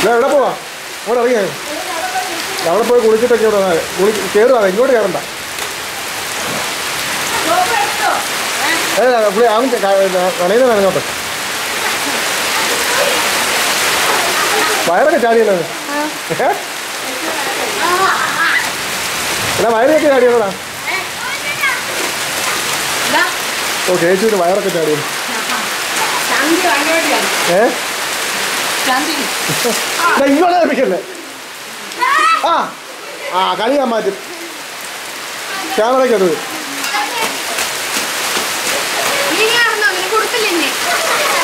ഞാൻ എവിടെ പോവാ അവിടെ ഇറങ്ങിയ അവിടെ പോയി കുളിച്ചിട്ടൊക്കെ ഇവിടെ വന്നാ- കുളി കയറുവാ ഇങ്ങോട്ട് കയറണ്ട ഏ പുള്ളി അവൻ കടയിൽ നനഞ്ഞോട്ടെ വയറൊക്കെ ചാടിയല്ലോ അവന്. ഏ? എന്നാ വയറൊക്കെ ചാടിയോടാ ഓ ചേച്ചിയുടെ വയറൊക്കെ ചാടിയത് ശാന്തി അങ്ങോട്ടാണ് ഏ ശാന്തി എന്നാ ഇങ്ങോട്ട് ഏൽപ്പിക്കല്ലേ ആ ആ കളി ഞാൻ മാറ്റും ക്യാമറയ്ക്ക് അത് നീ അറിഞ്ഞോ നിനക്ക് കൊടുത്തില്ലേ